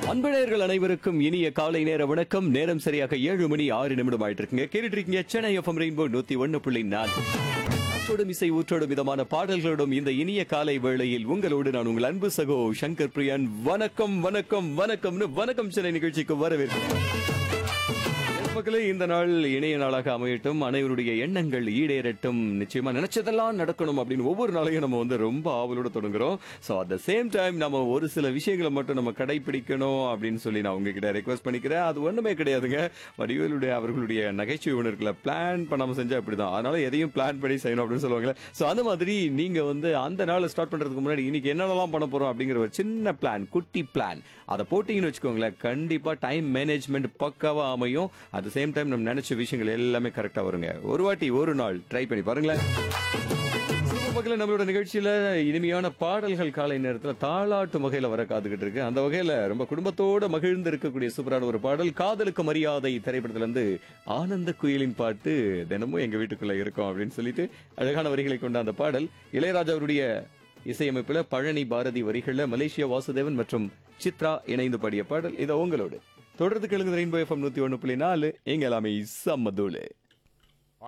அன்பழகர்கள் அனைவருக்கும் இனிய காலை நேர வணக்கம் நேரம் சரியாக ஏழு மணி ஆறு நிமிடம் ஆயிட்டு இருக்குங்க கேட்டுட்டு இருக்கீங்க சென்னை எஃப்எம் ரெயின்போ நூத்தி ஒன்னு புள்ளி நாலு ஊற்றோடும் இசை ஊற்றோடும் விதமான பாடல்களோடும் இந்த இனிய காலை வேளையில் உங்களோடு நான் உங்கள் அன்பு சகோ சங்கர் பிரியன் வணக்கம் வணக்கம் வணக்கம்னு வணக்கம் சென்னை நிகழ்ச்சிக்கு வரவேற்கிறேன் மக்களே இந்த நாள் இணைய நாளாக அமையட்டும் அனைவருடைய எண்ணங்கள் ஈடேறட்டும் நிச்சயமா நினைச்சதெல்லாம் நடக்கணும் அப்படின்னு ஒவ்வொரு நாளையும் நம்ம வந்து ரொம்ப ஆவலோட தொடங்குறோம் so at the same time நம்ம ஒரு சில விஷயங்களை மட்டும் நம்ம கடைபிடிக்கணும் அப்படின்னு சொல்லி நான் உங்ககிட்ட ரெக்வஸ்ட் பண்ணிக்கிறேன் அது ஒண்ணுமே கிடையாதுங்க வடிவேலுடைய அவர்களுடைய நகைச்சுவை உணர்வுகளை பிளான் பண்ணாம செஞ்சா அப்படிதான் அதனால எதையும் பிளான் பண்ணி செய்யணும் அப்படின்னு சொல்லுவாங்க ஸோ அந்த மாதிரி நீங்க வந்து அந்த நாளை ஸ்டார்ட் பண்றதுக்கு முன்னாடி இன்னைக்கு என்னென்னலாம் பண்ண போறோம் அப்படிங்கிற ஒரு சின்ன பிளான் குட்டி பிளான் அதை போட்டீங்கன்னு வச்சுக்கோங்களேன் கண்டிப்பா டைம் மேனேஜ்மெண்ட் பக்காவா அமையும் அட் த சேம் டைம் நம்ம நினைச்ச விஷயங்கள் எல்லாமே கரெக்டா வருங்க ஒரு வாட்டி ஒரு நாள் ட்ரை பண்ணி பாருங்களேன் மக்களே நம்மளோட நிகழ்ச்சியில இனிமையான பாடல்கள் காலை நேரத்துல தாளாட்டு வகையில வர காத்துக்கிட்டு இருக்கு அந்த வகையில ரொம்ப குடும்பத்தோட மகிழ்ந்து இருக்கக்கூடிய சூப்பரான ஒரு பாடல் காதலுக்கு மரியாதை திரைப்படத்துல இருந்து ஆனந்த குயிலின் பாட்டு தினமும் எங்க வீட்டுக்குள்ள இருக்கும் அப்படின்னு சொல்லிட்டு அழகான வரிகளை கொண்ட அந்த பாடல் இளையராஜா அவருடைய இசையமைப்புல பழனி பாரதி வரிகள்ல மலேசியா வாசுதேவன் மற்றும் சித்ரா இணைந்து பாடிய பாடல் இதை உங்களோடு தொடர்ந்து கேளுங்க ரெயின்போ எஃப்எம் நூத்தி ஒண்ணு புள்ளி நாலு எங்க எல்லாமே சம்மதூளு